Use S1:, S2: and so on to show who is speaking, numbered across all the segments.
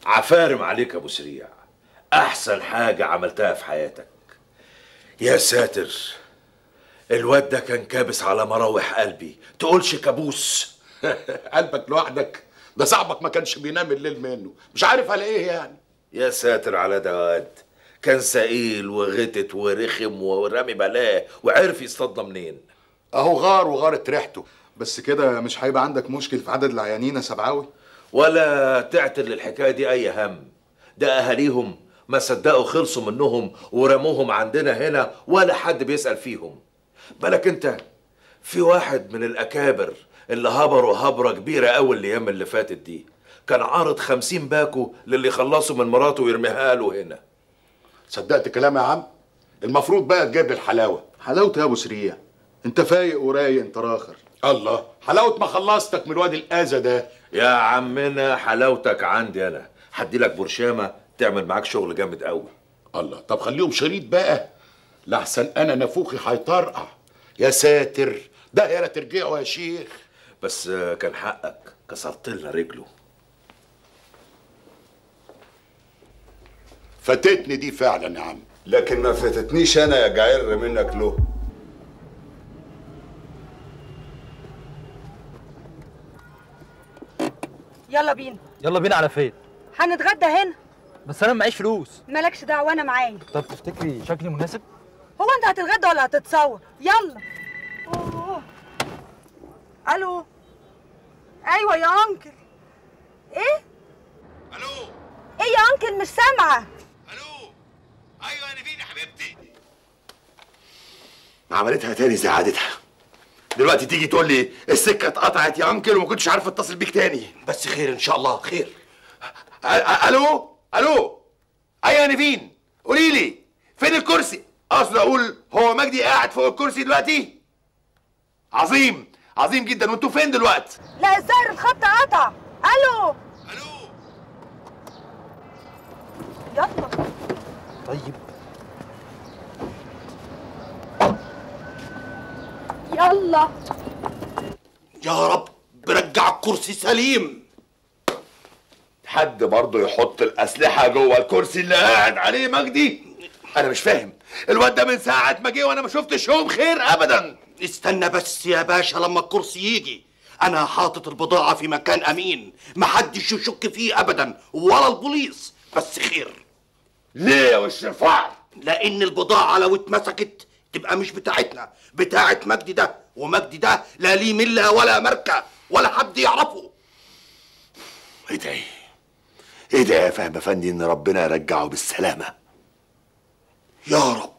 S1: عفارم عليك يا ابو سريع احسن حاجه عملتها في حياتك يا ساتر الواد ده كان كابس على مراوح قلبي تقولش كابوس
S2: قلبك لوحدك ده صاحبك ما كانش بينام الليل منه مش عارف على ايه يعني
S1: يا ساتر على ده واد كان سئيل وغتت ورخم ورامي بلاه وعرف يصطادنا منين
S2: اهو غار وغارت ريحته
S3: بس كده مش هيبقى عندك مشكل في عدد العيانين يا سبعاوي
S1: ولا تعتل للحكايه دي اي هم ده اهاليهم ما صدقوا خلصوا منهم ورموهم عندنا هنا ولا حد بيسال فيهم بالك انت في واحد من الاكابر اللي هبروا هبره كبيره قوي الايام اللي فاتت دي كان عارض خمسين باكو للي خلصوا من مراته ويرميها له هنا
S2: صدقت كلامي يا عم المفروض بقى تجيب لي الحلاوه
S3: حلاوة يا ابو سريع انت فايق ورايق انت راخر
S2: الله حلاوه ما خلصتك من الواد الاذى ده
S1: يا عمنا حلاوتك عندي انا هدي لك برشامه تعمل معاك شغل جامد قوي
S2: الله طب خليهم شريط بقى لحسن انا نافوخي هيطرقع يا ساتر ده يا لا ترجعوا يا شيخ
S1: بس آه، كان حقك كسرت لنا رجله
S2: فاتتني دي فعلا يا عم
S4: لكن ما فاتتنيش انا يا جعر منك له
S5: يلا بينا
S6: يلا بينا على فين
S5: هنتغدى هنا
S6: بس انا معيش فلوس
S5: مالكش دعوه انا معايا
S6: طب تفتكري شكلي مناسب
S5: هو انت هتتغدى ولا هتتصور يلا أوه. الو ايوه يا انكل ايه
S7: الو
S5: ايه يا انكل مش سامعه
S7: الو ايوه انا فين يا حبيبتي
S8: عملتها تاني زي عادتها دلوقتي تيجي تقول لي السكه اتقطعت يا انكل وما كنتش عارف اتصل بيك تاني
S7: بس خير ان شاء الله خير
S8: أ- أ- الو الو ايوه يا نيفين قولي لي فين الكرسي اصل اقول هو مجدي قاعد فوق الكرسي دلوقتي عظيم عظيم جدا وانتوا فين دلوقتي
S5: لا الظاهر الخط قطع الو
S7: الو
S5: يلا
S6: طيب
S5: يلا
S7: يا رب رجع الكرسي سليم
S8: حد برضه يحط الاسلحه جوه الكرسي اللي قاعد عليه مجدي انا مش فاهم الواد ده من ساعه ما جه وانا ما شفتش يوم خير ابدا
S7: استنى بس يا باشا لما الكرسي يجي انا حاطط البضاعه في مكان امين محدش يشك فيه ابدا ولا البوليس بس خير
S8: ليه يا وش الفعل
S7: لان البضاعه لو اتمسكت تبقى مش بتاعتنا بتاعت مجدي ده ومجدي ده لا ليه مله ولا ماركه ولا حد يعرفه
S8: ايه ده ايه ده يا فهم افندي ان ربنا يرجعه بالسلامه
S7: يا رب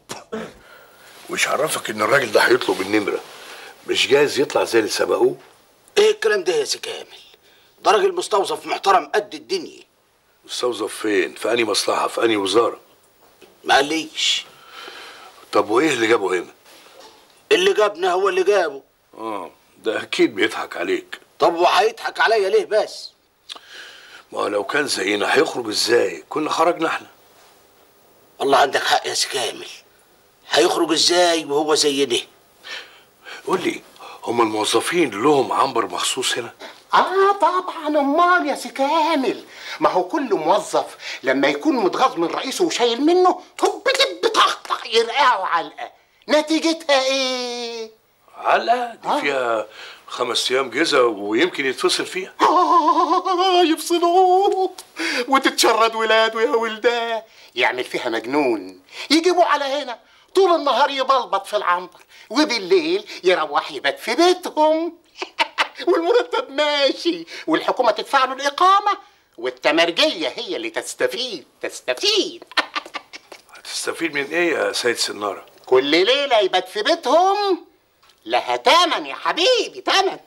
S2: مش عرفك ان الراجل ده هيطلب النمره مش جايز يطلع زي اللي سبقوه
S7: ايه الكلام ده يا سي كامل ده راجل مستوظف محترم قد الدنيا
S2: مستوظف فين في انهي مصلحه في انهي وزاره
S7: ما قاليش
S2: طب وايه اللي جابه هنا
S7: اللي جابنا هو اللي جابه
S2: اه ده اكيد بيضحك عليك
S7: طب وهيضحك عليا ليه بس
S2: ما هو لو كان زينا هيخرج ازاي كنا خرجنا احنا
S7: والله عندك حق يا سي كامل هيخرج ازاي وهو زينا
S2: قول لي هم الموظفين لهم عنبر مخصوص هنا
S9: اه طبعا امال يا سي كامل ما هو كل موظف لما يكون متغاظ من رئيسه وشايل منه طب دب طخطخ يرقعه علقه نتيجتها ايه
S2: علقه دي فيها خمس ايام جزا ويمكن يتفصل فيها
S9: آه يفصلوه وتتشرد ولاده يا ولداه يعمل فيها مجنون يجيبوه على هنا طول النهار يبلبط في العنبر وبالليل يروح يبات في بيتهم والمرتب ماشي والحكومة تدفع له الإقامة والتمرجية هي اللي تستفيد تستفيد
S2: هتستفيد من ايه يا سيد سناره
S9: كل ليلة يبات في بيتهم لها تمن يا حبيبي تمن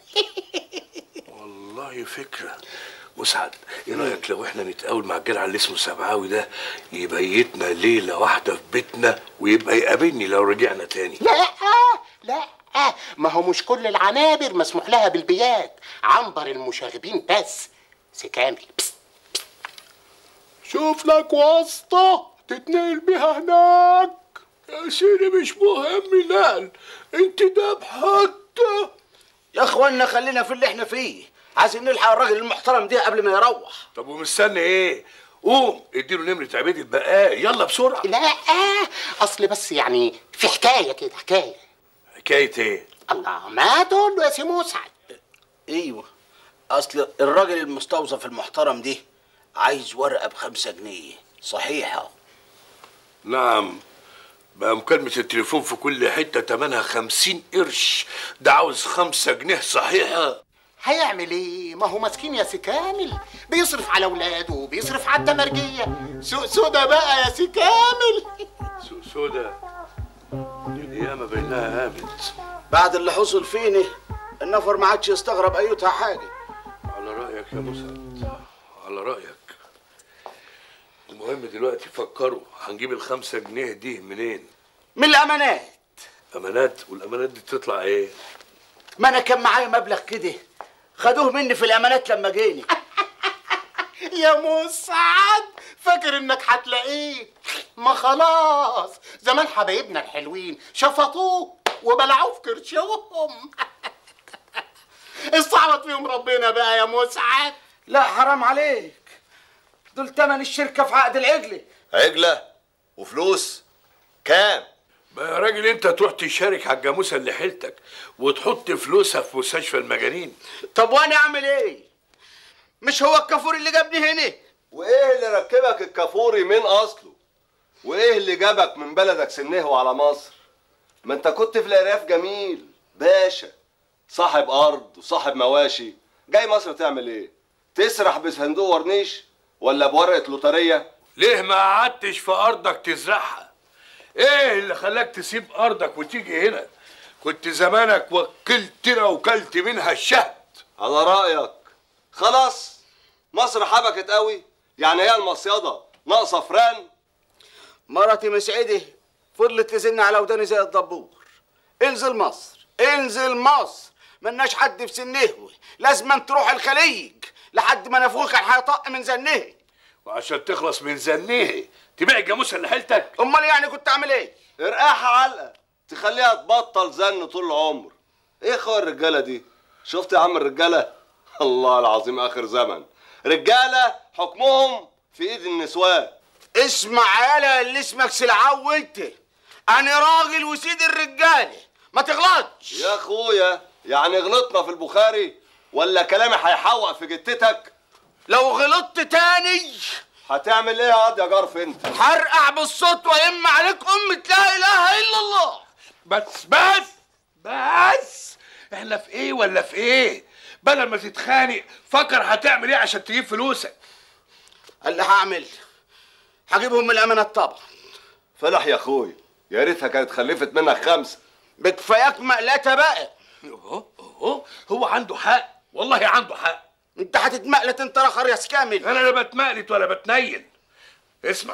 S2: والله فكره مسعد ايه رايك لو احنا نتقاول مع الجدع اللي اسمه سبعاوي ده يبيتنا ليله واحده في بيتنا ويبقى يقابلني لو رجعنا تاني
S9: لا لا ما هو مش كل العنابر مسموح لها بالبيات عنبر المشاغبين بس سكامل بس.
S2: شوف لك واسطه تتنقل بيها هناك يا سيدي مش مهم نقل انت ده حتى
S7: يا اخوانا خلينا في اللي احنا فيه عايزين نلحق الراجل المحترم ده قبل ما يروح
S2: طب ومستني ايه قوم اديله نمره عبيد البقاء يلا بسرعه
S9: لا آه اصل بس يعني في حكايه كده حكايه
S2: حكايه ايه
S9: الله ما تقول له يا سي مسعد
S7: ايوه اصل الراجل المستوظف المحترم دي عايز ورقه بخمسة جنيه صحيحه
S2: نعم بقى مكالمة التليفون في كل حتة تمنها خمسين قرش ده عاوز خمسة جنيه صحيحة
S9: هيعمل ايه ما هو مسكين يا سي كامل بيصرف على اولاده وبيصرف على الدمرجيه سوق سودا بقى يا سي كامل
S2: سوق سودا القيامة بينها قامت
S7: بعد اللي حصل فيني النفر ما عادش يستغرب ايتها حاجه
S2: على رأيك يا مسعد على رأيك المهم دلوقتي فكروا هنجيب الخمسة جنيه دي منين
S7: من الامانات
S2: أمانات والأمانات دي تطلع إيه
S7: ما انا كان معايا مبلغ كده خدوه مني في الامانات لما جيني
S9: يا مسعد فاكر انك هتلاقيه ما خلاص زمان حبايبنا الحلوين شفطوه وبلعوه في كرشهم استعوض فيهم ربنا بقى يا مسعد
S7: لا حرام عليك دول تمن الشركه في عقد العجله
S4: عجلة وفلوس كام
S2: بقى يا راجل انت تروح تشارك على الجاموسه اللي حيلتك وتحط فلوسها في مستشفى المجانين
S7: طب وانا اعمل ايه مش هو الكافور اللي جابني هنا
S4: وايه اللي ركبك الكافوري من اصله وايه اللي جابك من بلدك سنه على مصر ما انت كنت في العراف جميل باشا صاحب ارض وصاحب مواشي جاي مصر تعمل ايه تسرح بصندوق ورنيش ولا بورقه لوتريه
S2: ليه ما قعدتش في ارضك تزرعها ايه اللي خلاك تسيب ارضك وتيجي هنا كنت زمانك وكلتنا وكلت منها الشهد
S4: على رايك خلاص مصر حبكت قوي يعني هي المصيده ناقصه فران
S7: مرتي مسعده فضلت تزن على وداني زي الدبور انزل مصر انزل مصر ملناش حد في سنهوي لازم تروح الخليج لحد ما نفوخ كان هيطق من زنه
S2: وعشان تخلص من زنيه تبيع الجاموسه اللي حيلتك
S7: امال يعني كنت اعمل ايه
S4: ارقاها علقه تخليها تبطل زن طول العمر ايه خير الرجاله دي شفت يا عم الرجاله الله العظيم اخر زمن رجاله حكمهم في ايد النسوان
S7: اسمع يالا اللي اسمك سلعاو انت انا راجل وسيد الرجاله ما تغلطش
S4: يا اخويا يعني غلطنا في البخاري ولا كلامي هيحوق في جتتك
S7: لو غلطت تاني
S4: هتعمل ايه يا واد يا جرف انت
S7: هرقع بالصوت ويم عليك أمة لا إله إلا الله
S2: بس بس بس احنا في ايه ولا في ايه بدل ما تتخانق فكر هتعمل ايه عشان تجيب فلوسك
S7: اللي هعمل هجيبهم من الأمانات طبعا
S4: فلح يا اخويا يا ريتها كانت خلفت منك خمسه
S7: بكفاياك مقلتة بقى
S2: اهو اهو هو عنده حق والله عنده حق
S7: انت هتتمقلت انت رخر يا سكامل
S2: انا لا بتمقلت ولا بتنيل اسمع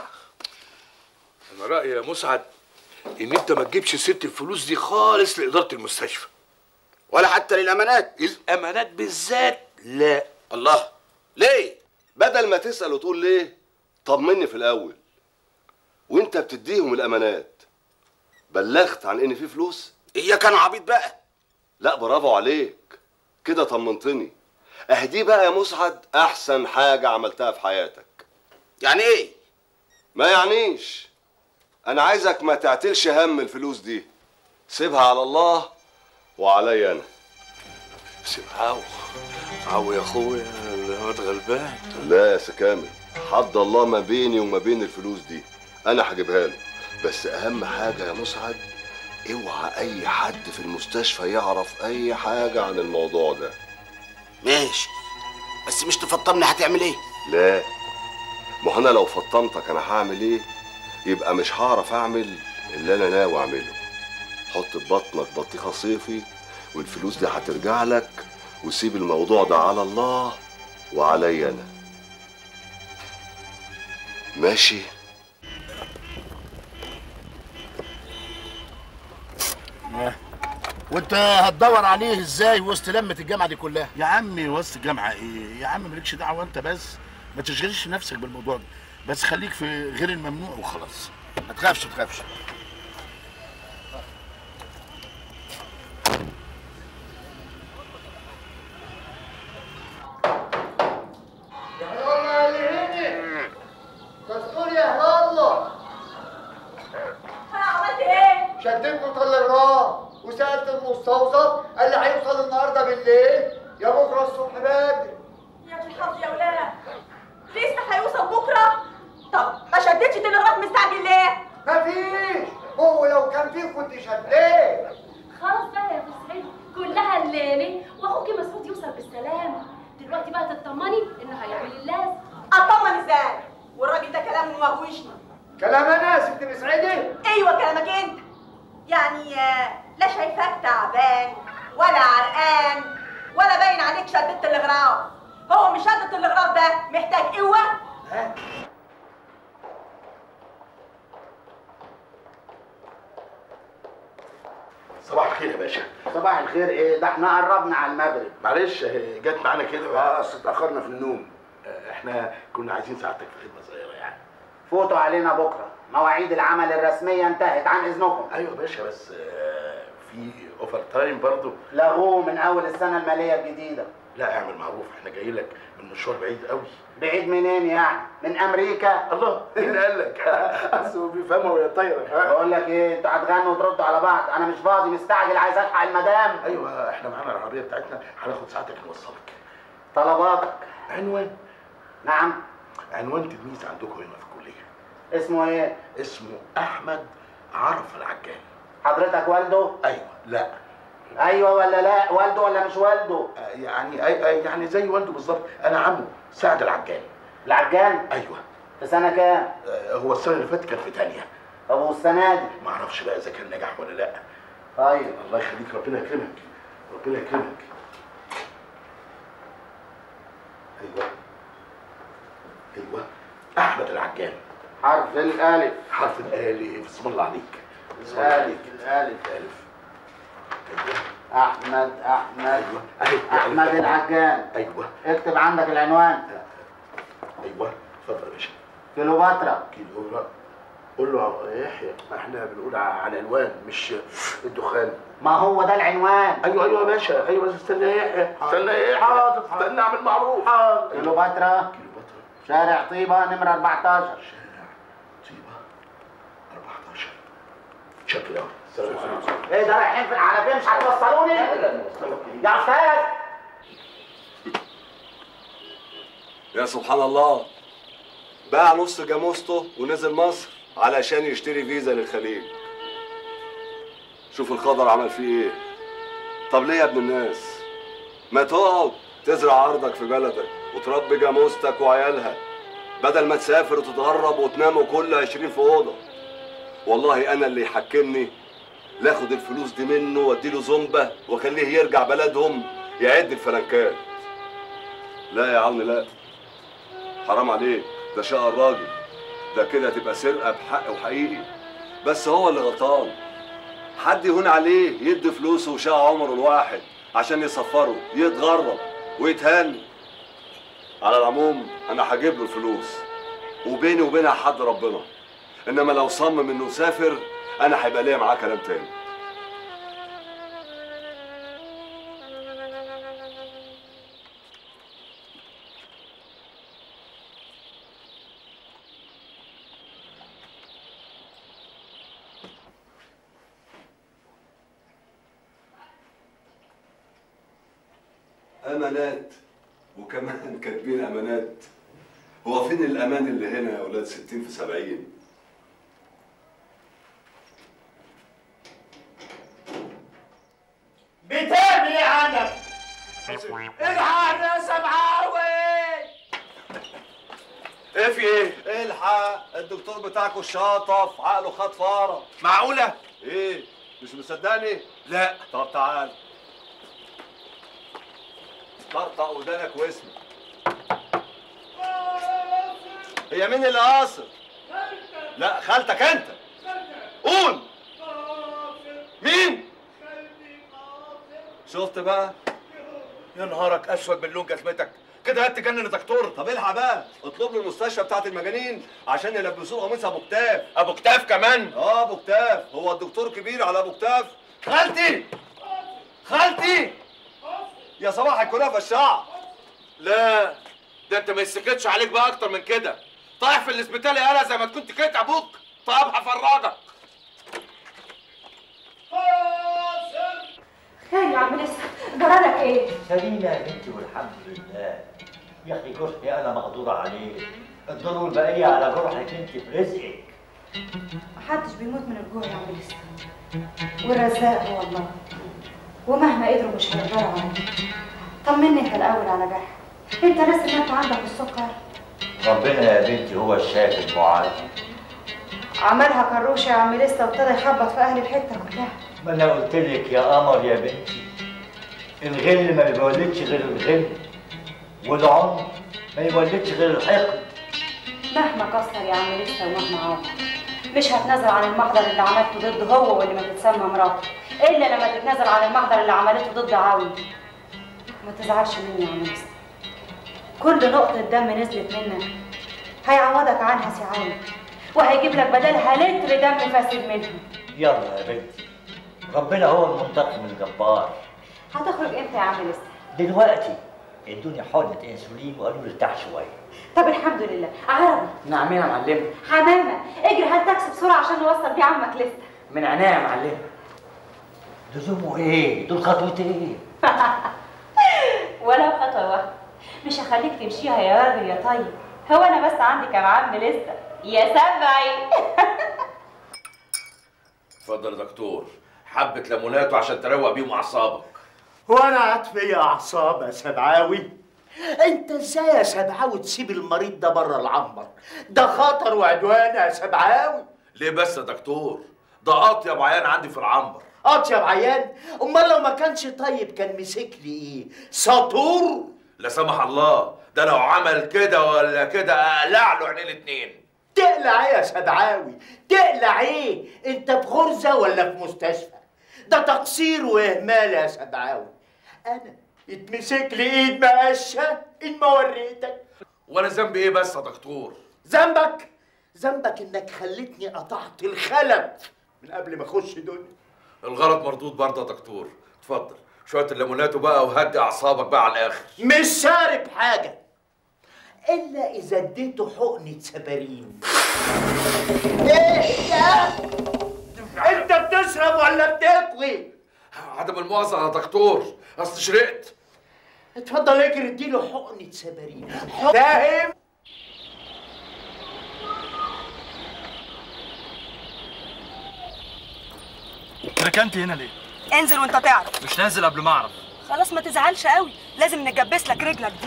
S2: انا رايي يا مسعد ان انت ما تجيبش ست الفلوس دي خالص لاداره المستشفى
S7: ولا حتى للأمانات
S2: الامانات بالذات لا
S7: الله ليه
S4: بدل ما تسال وتقول ليه طمني في الاول وانت بتديهم الامانات بلغت عن ان في فلوس
S7: إياك كان عبيط بقى
S4: لا برافو عليك كده طمنتني اهدي بقى يا مسعد احسن حاجه عملتها في حياتك
S7: يعني إيه
S4: ما يعنيش انا عايزك ما تعتلش هم الفلوس دي سيبها على الله وعليا انا
S2: سيب عاو عاو يا اخويا الواد غلبان
S4: لا يا سكامل حد الله ما بيني وما بين الفلوس دي انا هجيبها له بس اهم حاجه يا مسعد اوعى اي حد في المستشفى يعرف اي حاجه عن الموضوع ده
S7: ماشي بس مش تفطمني هتعمل إيه
S4: لا ما هو انا لو فطمتك انا هعمل ايه يبقى مش هعرف اعمل اللي انا ناوي اعمله حط في بطنك بطيخه صيفي والفلوس دي هترجع لك وسيب الموضوع ده على الله وعليا انا ماشي
S10: وانت هتدور عليه ازاي وسط لمه الجامعه دي كلها
S11: يا عمي وسط الجامعه ايه يا عم مالكش دعوه انت بس ما تشغلش نفسك بالموضوع ده بس خليك في غير الممنوع وخلاص
S10: ما تخافش ما تخافش
S12: كتبت له تلغراف وسالت المستوصف قال لي هيوصل النهارده بالليل يا بكره الصبح بدري
S5: يا ابن الحظ يا ولاد لسه هيوصل بكره طب ما شدتش تلغراف مستعجل ليه؟
S12: مفيش هو لو كان فيه كنت شديت
S13: خلاص بقى يا ابو سعيد كلها الليله واخوكي مسعود يوصل بالسلامه دلوقتي بقى تطمني انه هيعمل اللازم
S5: اطمن ازاي؟ والراجل ده كلام موهوشني
S12: كلام انا يا ست مسعدي
S5: ايوه كلامك انت يعني آه، لا شايفاك تعبان ولا عرقان ولا باين عليك شدت الغراف هو مش شدت الغراف ده محتاج قوه
S11: صباح الخير يا باشا
S7: صباح الخير ايه ده احنا قربنا على المغرب
S11: معلش آه، جت معانا كده اه اصل اتاخرنا في النوم آه، احنا كنا عايزين ساعتك في خدمه صغيره يعني
S7: فوتوا علينا بكره مواعيد العمل الرسميه انتهت عن اذنكم
S11: ايوه يا باشا بس آه، في اوفر تايم برضه
S7: لغوه من اول السنه الماليه الجديده
S11: لا اعمل معروف احنا جاي لك من مشوار بعيد قوي
S7: بعيد منين يعني من امريكا
S11: الله مين قال لك اصل هو بيفهمها وهي طايره
S7: بقول لك ايه انتوا هتغنوا وتردوا على بعض انا مش فاضي مستعجل عايز الحق المدام
S11: ايوه احنا معانا العربيه بتاعتنا هناخد ساعتك نوصلك
S7: طلباتك
S11: عنوان
S7: نعم
S11: عنوان تلميذ عندكم هنا في الكليه
S7: اسمه ايه
S11: اسمه احمد عرف العجال
S7: حضرتك والده
S11: ايوه لا
S7: ايوه ولا لا والده ولا مش والده
S11: آه، يعني أي أي يعني زي والده بالظبط انا عمه سعد العجال
S7: العجان
S11: ايوه
S7: في سنه كام
S11: آه، هو السنه اللي فاتت كان في تانية
S7: طب والسنه دي
S11: ما اعرفش بقى اذا كان نجح ولا لا
S7: طيب
S11: الله يخليك ربنا يكرمك ربنا يكرمك ايوه ايوه احمد العجال
S7: حرف الالف
S11: حرف الالف بسم الله عليك بسم الله عليك
S7: الالف
S11: الالف
S7: احمد احمد
S11: ايوه ايوه
S7: احمد العجان
S11: ايوه
S7: اكتب عندك العنوان
S11: ايوه اتفضل يا باشا
S7: كيلوباترا
S11: كيلو لا قول له يا يحيى احنا بنقول على العنوان مش الدخان
S7: ما هو ده العنوان
S11: ايوه ايوه يا باشا ايوه بس استنى يا يحيى استنى يا يحيى
S7: حاضر،
S11: استنى اعمل معروف
S7: كيلوباترا
S11: كيلوباترا
S7: شارع طيبه نمره 14
S11: شارع طيبه 14 شكرا قوي السلام عليكم
S7: ايه ده رايحين في العربيه مش هتوصلوني يا استاذ
S4: يا سبحان الله باع نص جاموسته ونزل مصر علشان يشتري فيزا للخليج شوف الخضر عمل فيه ايه طب ليه يا ابن الناس ما تقعد تزرع ارضك في بلدك وتربي جاموستك وعيالها بدل ما تسافر وتتغرب وتناموا كل عشرين في اوضه والله انا اللي يحكمني لاخد الفلوس دي منه واديله زنبه واخليه يرجع بلدهم يعد الفلنكات لا يا عم لا حرام عليك ده شقى الراجل ده كده تبقى سرقه بحق وحقيقي بس هو اللي غلطان حد يهون عليه يدي فلوسه وشقى عمره الواحد عشان يسفره يتغرب ويتهان على العموم انا هجيب له الفلوس وبيني وبينها حد ربنا انما لو صمم انه يسافر انا هيبقى ليا معاه كلام تاني امانات وكمان كاتبين امانات هو فين الامان اللي هنا يا اولاد ستين في سبعين
S12: بتعمل ايه عنك؟ الحق يا سبعاوي
S4: ايه في ايه؟ الحق الدكتور بتاعكوا الشاطف عقله خد فاره
S1: معقولة؟
S4: ايه؟ مش مصدقني؟
S1: لا
S4: طب تعال طرطق ودانك واسمع هي مين اللي قاصر؟ لا خالتك انت قول مين؟ شفت بقى؟
S1: يا نهارك اسود من لون جزمتك كده هتجنن يا دكتور
S4: طب الحق بقى اطلب له المستشفى بتاعت المجانين عشان يلبسوه قميص ابو كتاف
S1: ابو كتاف كمان
S4: اه ابو كتاف هو الدكتور كبير على ابو كتاف خالتي خالتي يا صباح الكنافه الشعب
S1: لا ده انت ما يسكتش عليك بقى اكتر من كده طايح في الاسبيتال يالا زي ما كنت كده ابوك طب هفرجك
S5: خير يا عم لسه جرالك ايه؟
S14: سليمة يا بنتي والحمد لله يا أخي جرحي أنا مقدور عليه الدور البقية على جرحك أنت برزقك
S15: محدش بيموت من الجوع يا عم لسه والرزاق هو الله ومهما قدروا مش هيقدروا عليه طمني انت الاول على جرح انت ناس ان انت عندك السكر
S14: ربنا يا بنتي هو الشافي المعافي
S15: عملها كروشه يا عم لسه وابتدى يخبط في اهل الحته كلها
S14: ما أنا قلت لك يا قمر يا بنتي الغل ما بيولدش غير الغل والعمر ما يولدش غير الحقد
S15: مهما كسر يا عم لسه ومهما عاطل مش هتنازل عن المحضر اللي عملته ضده هو واللي ما تتسمى مراته الا لما تتنازل عن المحضر اللي عملته ضد عاوي ما تزعلش مني يا عم لسه كل نقطة دم نزلت منك هيعوضك عنها سي عاوي وهيجيب لك بدلها لتر دم فاسد منها
S14: يلا يا بنتي ربنا هو المنتقم الجبار
S15: هتخرج امتى يا عم لسه
S14: دلوقتي ادوني حقنة انسولين وقالوا لي ارتاح شوية
S15: طب الحمد لله عربي
S16: نعم يا معلمة
S15: حمامة اجري هات تاكسي بسرعة عشان نوصل بيه عمك لسه
S16: من عينيا يا معلمة
S14: لزومه ايه؟ دول خطوتين
S15: ولو خطوة واحدة مش هخليك تمشيها يا راجل يا طيب هو انا بس عندي كام عم لسه يا سبعي
S1: اتفضل يا دكتور حبة ليمونات عشان تروق بيهم أعصابك
S17: وانا قاعد فيا اعصاب يا سبعاوي انت ازاي يا سبعاوي تسيب المريض ده بره العنبر ده خطر وعدوان يا سبعاوي
S1: ليه بس يا دكتور ده أطيب عيان عندي في العنبر
S17: اطيب عيان امال لو ما كانش طيب كان مسك لي ايه سطور
S1: لا سمح الله ده لو عمل كده ولا كده أقلع له عينين الاتنين
S17: تقلع ايه يا سبعاوي تقلع ايه انت في غرزه ولا في مستشفى ده تقصير واهمال يا سبعاوي انا يتمسك لي ايد مقشه ان ما وريتك
S1: وأنا ذنبي إيه بس يا دكتور
S17: ذنبك ذنبك انك خلتني قطعت الخلف من قبل ما اخش دنيا
S1: الغلط مردود برضه يا دكتور اتفضل شوية الليمونات بقى وهدي أعصابك بقى على الآخر
S17: مش شارب حاجه الا اذا اديته حقنه سبارين ايه ده انت بتشرب ولا بتكوي
S1: عدم المؤاخذة يا دكتور أصل شرقت
S17: اتفضل اجري اديله حقنه سبارين فاهم
S6: ركنت هنا ليه؟
S5: انزل وانت تعرف
S6: مش نازل قبل ما اعرف
S5: خلاص ما تزعلش قوي لازم نجبس لك رجلك دي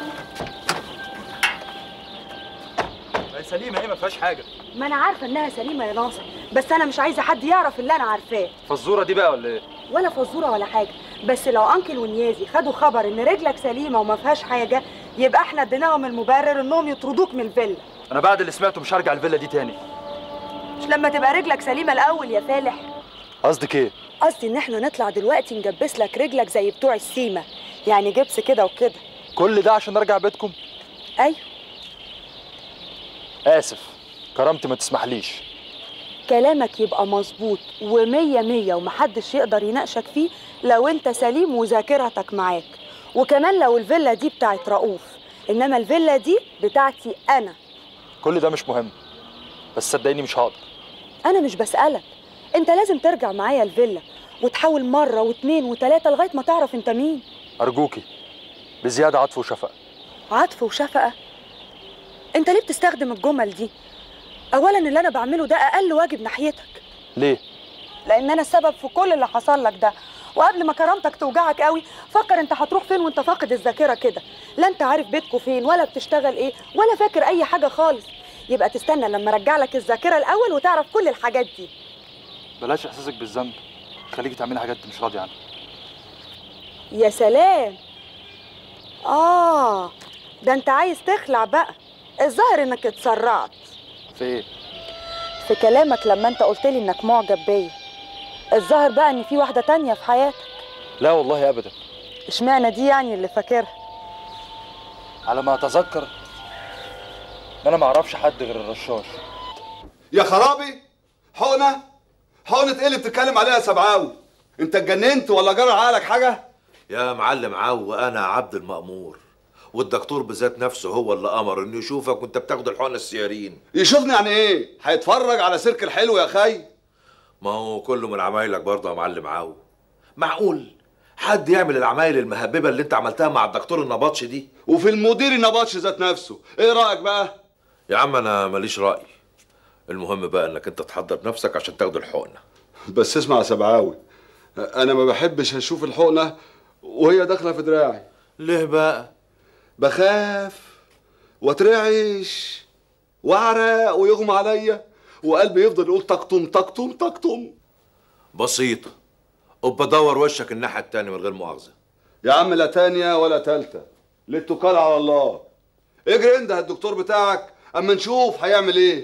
S6: هي سليمه ايه ما فيهاش حاجه
S5: ما انا عارفه انها سليمه يا ناصر بس انا مش عايزه حد يعرف اللي انا عارفاه
S6: فالزوره دي بقى ولا ايه؟
S5: ولا فزوره ولا حاجه بس لو انكل ونيازي خدوا خبر ان رجلك سليمه وما فيهاش حاجه يبقى احنا اديناهم المبرر انهم يطردوك من الفيلا
S6: انا بعد اللي سمعته مش هرجع الفيلا دي تاني
S5: مش لما تبقى رجلك سليمه الاول يا فالح
S6: قصدك ايه؟
S5: قصدي ان احنا نطلع دلوقتي نجبس لك رجلك زي بتوع السيما يعني جبس كده وكده
S6: كل ده عشان ارجع بيتكم؟
S5: ايوه
S6: اسف كرامتي ما تسمحليش
S5: كلامك يبقى مظبوط ومية مية ومحدش يقدر يناقشك فيه لو انت سليم وذاكرتك معاك وكمان لو الفيلا دي بتاعت رؤوف انما الفيلا دي بتاعتي انا
S6: كل ده مش مهم بس صدقيني مش هقدر
S5: انا مش بسألك انت لازم ترجع معايا الفيلا وتحاول مرة واتنين وتلاتة لغاية ما تعرف انت مين
S6: ارجوكي بزياده عطف وشفقه
S5: عطف وشفقة انت ليه بتستخدم الجمل دي اولا اللي انا بعمله ده اقل واجب ناحيتك
S6: ليه؟
S5: لان انا السبب في كل اللي حصل لك ده وقبل ما كرامتك توجعك قوي فكر انت هتروح فين وانت فاقد الذاكره كده لا انت عارف بيتكو فين ولا بتشتغل ايه ولا فاكر اي حاجه خالص يبقى تستنى لما ارجع لك الذاكره الاول وتعرف كل الحاجات دي
S6: بلاش احساسك بالذنب خليكي تعملي حاجات انت مش راضيه عنها
S5: يا سلام اه ده انت عايز تخلع بقى الظاهر انك اتسرعت
S6: في ايه؟
S5: في كلامك لما انت قلت لي انك معجب بيا الظاهر بقى ان في واحده تانية في حياتك
S6: لا والله ابدا
S5: اشمعنى دي يعني اللي فاكرها
S6: على ما اتذكر ان انا ما اعرفش حد غير الرشاش
S4: يا خرابي حقنه حقنه ايه اللي بتتكلم عليها يا سبعاوي انت اتجننت ولا جرى عقلك حاجه
S1: يا معلم عو أنا عبد المأمور والدكتور بذات نفسه هو اللي أمر إنه يشوفك وأنت بتاخد الحقن السيارين
S4: يشوفني يعني ايه هيتفرج على سيرك الحلو يا خي
S1: ما هو كله من عمايلك برضه يا معلم عاو معقول حد يعمل العمايل المهببه اللي انت عملتها مع الدكتور النبطش دي
S4: وفي المدير النبطش ذات نفسه ايه رايك بقى
S1: يا عم انا ماليش راي المهم بقى انك انت تحضر نفسك عشان تاخد الحقنه
S4: بس اسمع يا سبعاوي انا ما بحبش اشوف الحقنه وهي داخله في دراعي
S1: ليه بقى
S4: بخاف واترعش واعرق ويغمى عليا وقلبي يفضل يقول تقطم تقطم تقطم
S1: بسيطه ابقى دور وشك الناحيه التانية من غير مؤاخذه
S4: يا عم لا تانية ولا تالتة للتكال على الله اجري انده الدكتور بتاعك اما نشوف هيعمل ايه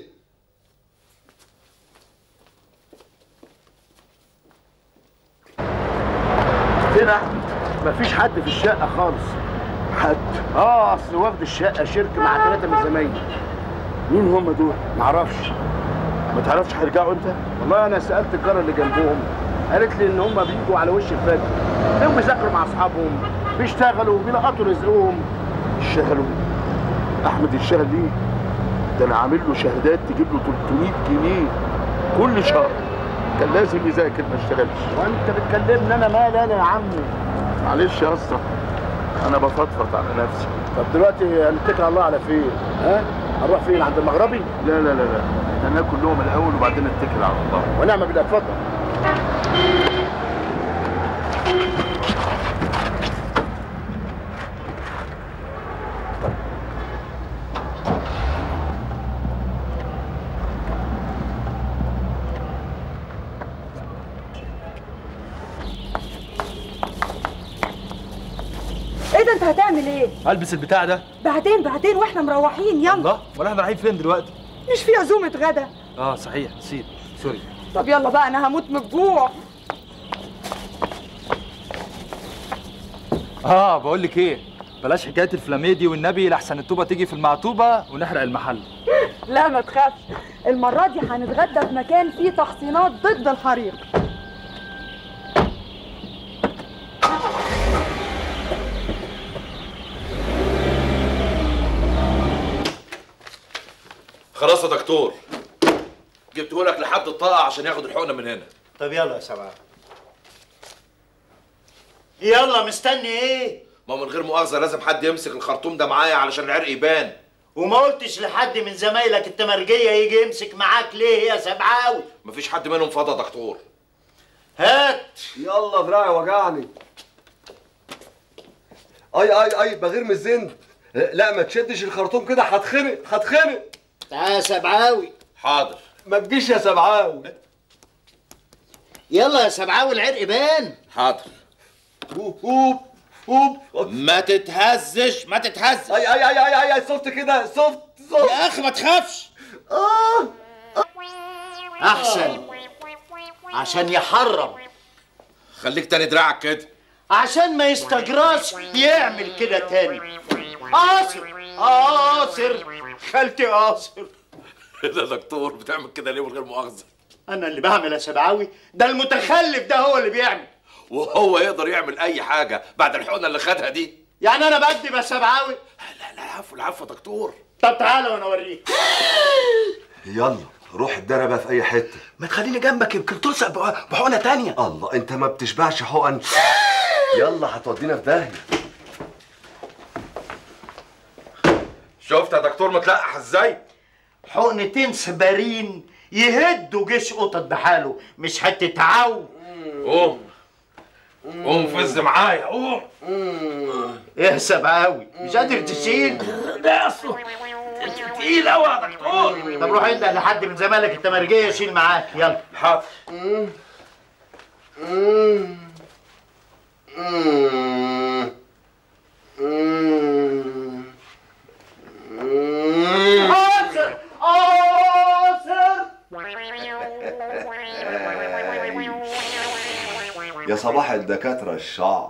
S10: فين احمد؟ مفيش حد في الشقة خالص حد؟ اه اصل واخد الشقة شركة مع ثلاثة من زمايلي مين هم دول؟ معرفش ما تعرفش هيرجعوا امتى؟ والله انا سألت الجارة اللي جنبهم قالت لي ان هم بيجوا على وش الفجر تلاقيهم بيذاكروا مع اصحابهم بيشتغلوا بيلقطوا رزقهم يشتغلوا احمد يشتغل ليه؟ ده انا عامل له شهادات تجيب له 300 جنيه كل شهر كان لازم يذاكر ما اشتغلش وانت بتكلمني انا مالي انا يا عمي معلش يا اسطى انا بفضفض على نفسي طب دلوقتي هنتكل على الله على فين ها هنروح فين عند المغربي لا لا لا لا احنا ناكل لهم الاول وبعدين نتكل على الله ونعم بالله اتفضل
S5: ايه ده انت هتعمل ايه
S6: البس البتاع ده
S5: بعدين بعدين واحنا مروحين يلا
S6: الله ولا احنا رايحين فين دلوقتي
S5: مش في عزومه غدا
S6: اه صحيح نسيت سوري
S5: طب يلا بقى انا هموت من الجوع
S6: اه بقول لك ايه بلاش حكايه الفلاميه دي والنبي لحسن الطوبه تيجي في المعطوبه ونحرق المحل
S5: لا ما تخافش المره دي هنتغدى في مكان فيه تحصينات ضد الحريق
S1: خلاص يا دكتور جبته لك لحد الطاقه عشان ياخد الحقنه من هنا
S17: طب يلا يا سبعة يلا مستني ايه
S1: ما هو من غير مؤاخذه لازم حد يمسك الخرطوم ده معايا علشان العرق يبان
S17: وما قلتش لحد من زمايلك التمرجية يجي يمسك معاك ليه يا سبعاوي
S1: مفيش حد منهم فاضي يا دكتور
S17: هات
S4: يلا دراعي وجعني اي اي اي بغير من الزند لا ما تشدش الخرطوم كده هتخنق هتخنق
S17: تعال يا سبعاوي
S1: حاضر
S4: ما تجيش يا سبعاوي
S17: يلا يا سبعاوي العرق بان
S1: حاضر
S4: هوب هوب هوب
S17: ما تتهزش ما تتهزش
S4: اي اي اي اي اي صفت كده صفت صفت
S17: يا اخي ما تخافش
S4: اه
S17: احسن عشان يحرم
S1: خليك تاني دراعك كده
S17: عشان ما يستجراش يعمل كده تاني قاصر قاصر خالتي قاصر
S1: ايه ده يا دكتور بتعمل كده ليه من غير مؤاخذه
S17: انا اللي بعمل يا سبعاوي ده المتخلف ده هو اللي بيعمل
S1: وهو يقدر يعمل اي حاجه بعد الحقنه اللي خدها دي
S17: يعني انا بكدب يا سبعاوي
S1: لا لا العفو العفو يا دكتور
S17: طب تعالى وانا اوريك
S4: يلا روح اتدرى بقى في اي حته
S10: ما تخليني جنبك يمكن تلصق بح- بحقنة تانية
S4: الله انت ما بتشبعش حقن يلا هتودينا في داهيه
S1: شفت يا دكتور متلقح ازاي
S17: حقنتين سبارين يهدوا جيش قطط بحاله مش حته عو
S1: قوم قوم فز معايا قوم
S17: ايه يا سبعاوي مش قادر تشيل
S1: ده اصله تقيل قوي يا دكتور
S17: طب روح انت لحد من زمالك التمرجيه يشيل معاك يلا
S1: حاضر
S17: قاصر قاصر
S4: يا صباح الدكاتره الشعر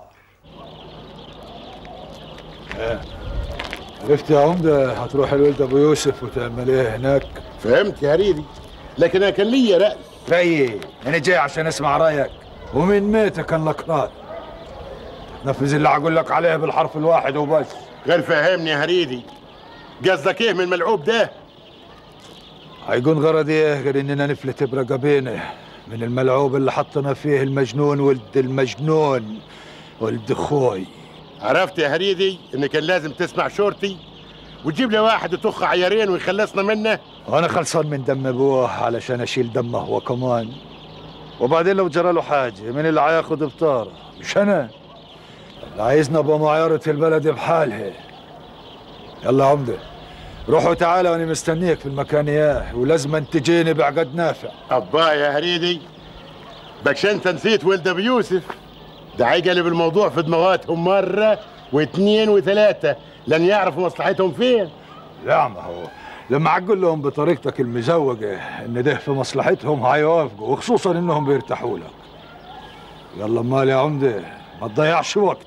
S18: عرفت يا عمدة هتروح الولد ابو يوسف وتعمل ايه هناك
S10: فهمت يا ريدي لكن انا كان ليا رأي
S18: رأيي انا جاي عشان اسمع رأيك ومن ميتك كان لك رأي نفذ اللي هقول لك عليه بالحرف الواحد وبس
S10: غير فهمني يا هريدي قصدك ايه من الملعوب ده
S18: هيكون غرضي ايه غير اننا نفلت برقبينا من الملعوب اللي حطنا فيه المجنون ولد المجنون ولد اخوي
S9: عرفت يا هريدي ان كان لازم تسمع شورتي وتجيب لي واحد يطخ عيارين ويخلصنا منه
S18: وانا خلصان من دم ابوه علشان اشيل دمه هو كمان وبعدين لو جرى له حاجه من اللي هياخد بطاره مش انا اللي عايزنا ابو معيرة البلد بحالها يلا يا عمده روح وتعالى وانا مستنيك في المكان اياه ولازم تجيني بعقد نافع
S9: ابا يا هريدي بكش انت نسيت ولد ابو يوسف ده هيقلب الموضوع في دماغاتهم مره واثنين وثلاثه لن يعرفوا مصلحتهم فين
S18: لا ما هو لما اقول لهم بطريقتك المزوقه ان ده في مصلحتهم هيوافقوا وخصوصا انهم بيرتاحوا لك يلا مال يا عمده ما تضيعش وقت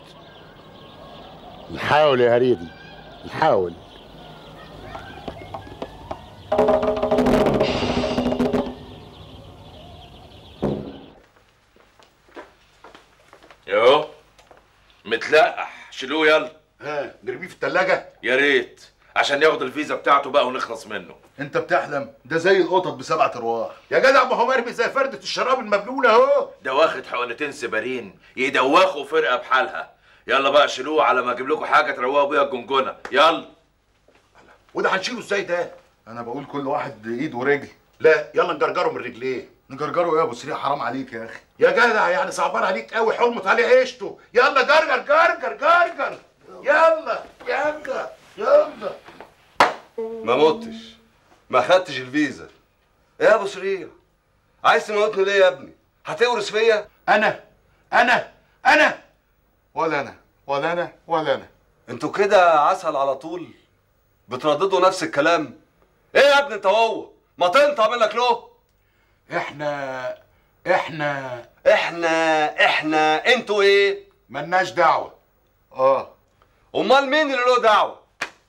S9: نحاول يا هريدي نحاول
S1: يو متلقح شيلوه يلا
S3: ها نرميه في التلاجة
S1: يا ريت عشان ياخد الفيزا بتاعته بقى ونخلص منه
S3: انت بتحلم ده زي القطط بسبعة ارواح
S8: يا جدع ما هو مرمي زي فردة الشراب المبلولة اهو
S1: ده واخد حقنتين سبارين يدوخوا فرقه بحالها يلا بقى شيلوه على ما اجيب لكم حاجه تروقوا بيها الجنجونه يلا
S8: وده هنشيله ازاي ده
S3: انا بقول كل واحد ايد ورجل
S8: لا يلا نجرجره من رجليه
S3: نجرجره ايه يا ابو سريع حرام عليك يا اخي
S8: يا جدع يعني صعبان عليك قوي حرمت عليه عيشته يلا جرجر جرجر جرجر يلا يلا يلا
S4: ما متش ما خدتش الفيزا ايه يا ابو سريع عايز تموتني ليه يا ابني هتورث فيا
S3: انا انا انا ولا انا ولا انا ولا انا
S4: انتوا كده عسل على طول بترددوا نفس الكلام ايه يا ابني انت هو ما تنطق منك له
S3: احنا احنا
S4: احنا احنا انتوا ايه
S3: ملناش دعوه اه
S4: امال مين اللي له دعوه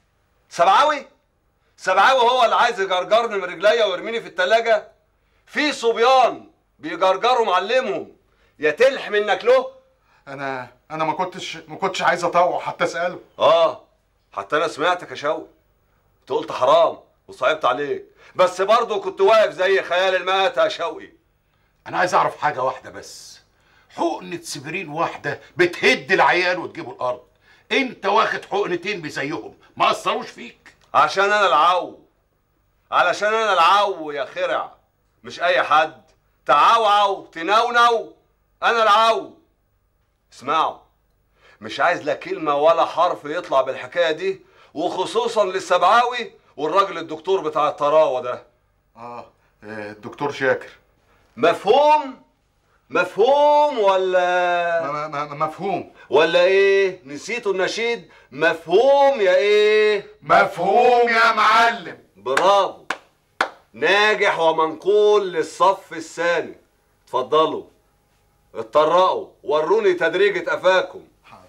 S4: سبعاوي سبعاوي هو اللي عايز يجرجرني من رجليا ويرميني في التلاجة في صبيان بيجرجروا معلمهم يا تلح منك له
S3: انا انا ما كنتش ما كنتش عايز اطوع حتى اساله
S4: اه حتى انا سمعتك يا شوقي انت قلت حرام وصعبت عليك بس برضه كنت واقف زي خيال المات يا شوقي
S9: انا عايز اعرف حاجه واحده بس حقنه سبرين واحده بتهد العيال وتجيبه الارض انت واخد حقنتين بزيهم ما اثروش فيك
S4: عشان انا العو علشان انا العو يا خرع مش اي حد تعوعو تنونو انا العو اسمعوا مش عايز لا كلمة ولا حرف يطلع بالحكاية دي وخصوصا للسبعاوي والراجل الدكتور بتاع الطراوة ده
S3: اه آه، الدكتور شاكر
S4: مفهوم مفهوم ولا
S3: ما ما ما مفهوم
S4: ولا ايه نسيتوا النشيد مفهوم يا ايه
S3: مفهوم يا معلم
S4: برافو ناجح ومنقول للصف الثاني اتفضلوا اتطرقوا وروني تدريجة قفاكم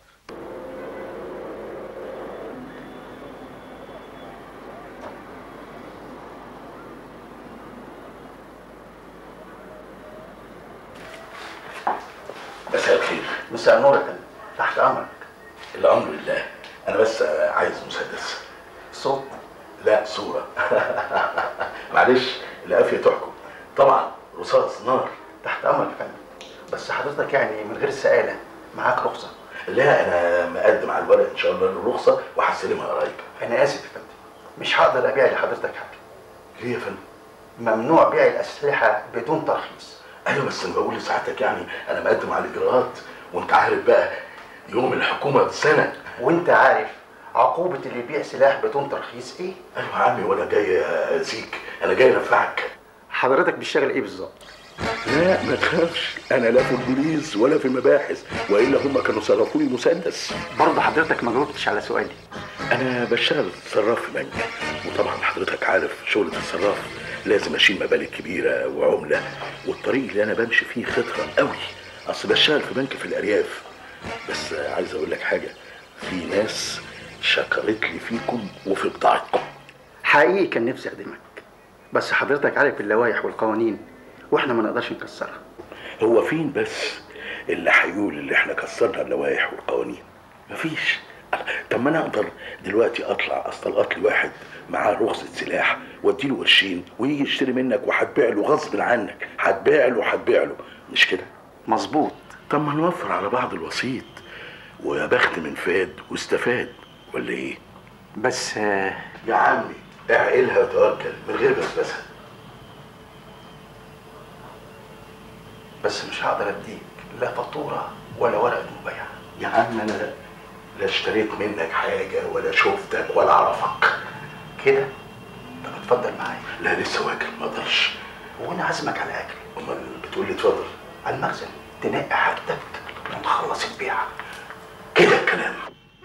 S10: مساء الخير مساء النور يا فندم تحت امرك الامر لله انا بس عايز مسدس صوت لا صوره معلش القافيه تحكم طبعا رصاص نار تحت امرك يا فندم بس حضرتك يعني من غير السآلة معاك رخصة لا انا مقدم على الورق ان شاء الله الرخصة وهستلمها قريب انا اسف يا فندم مش هقدر ابيع لحضرتك حاجة ليه يا فندم ممنوع بيع الاسلحة بدون ترخيص ايوه بس انا بقول لسعادتك يعني انا مقدم على الاجراءات وانت عارف بقى يوم الحكومة بالسنة وانت عارف عقوبة اللي يبيع سلاح بدون ترخيص ايه؟ ايوه يا عمي وانا جاي ازيك انا جاي انفعك حضرتك بتشتغل ايه بالظبط؟ لا ما تخافش انا لا في البوليس ولا في المباحث والا هم كانوا صرفوني مسدس برضه حضرتك ما جاوبتش على سؤالي انا بشتغل صراف في بنك وطبعا حضرتك عارف شغلة الصراف لازم اشيل مبالغ كبيره وعمله والطريق اللي انا بمشي فيه خطره قوي اصل بشتغل في بنك في الارياف بس عايز اقول لك حاجه في ناس شكرت لي فيكم وفي بضاعتكم
S19: حقيقي كان نفسي اخدمك بس حضرتك عارف اللوائح والقوانين واحنا ما نقدرش نكسرها
S10: هو فين بس اللي هيقول اللي احنا كسرنا اللوائح والقوانين مفيش طب ما انا اقدر دلوقتي اطلع استلقط لي واحد معاه رخصة سلاح واديله قرشين ويجي يشتري منك وهتبيع له غصب عنك هتبيع له هتبيع له مش كده؟ مظبوط طب ما نوفر على بعض الوسيط ويا بخت من فاد واستفاد ولا ايه؟ بس يا عمي اعقلها وتوكل من غير بسبسه بس مش هقدر اديك لا فاتوره ولا ورقه مبيع يا عم انا لا, لا اشتريت منك حاجه ولا شفتك ولا اعرفك كده طب اتفضل معايا لا لسه واكل ما اقدرش هو انا عازمك على اكل امال بتقول لي اتفضل على المخزن تنقي حاجتك ونخلص البيعه كده الكلام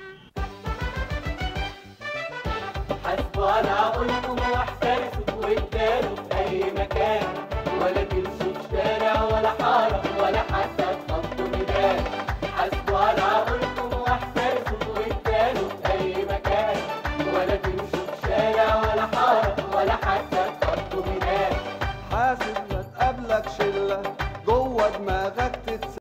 S20: حسبوا على عقولكم واحترسوا واداروا في اي مكان ولا تمشوا في شارع ولا حاره ولا حتى تحطوا ميدان حسبوا على عقولكم واحترسوا واداروا في اي مكان ولا تمشوا في شارع ولا حاره ولا حتى تحطوا ميدان
S21: حاسب لا تقابلك شله جوه دماغك تتس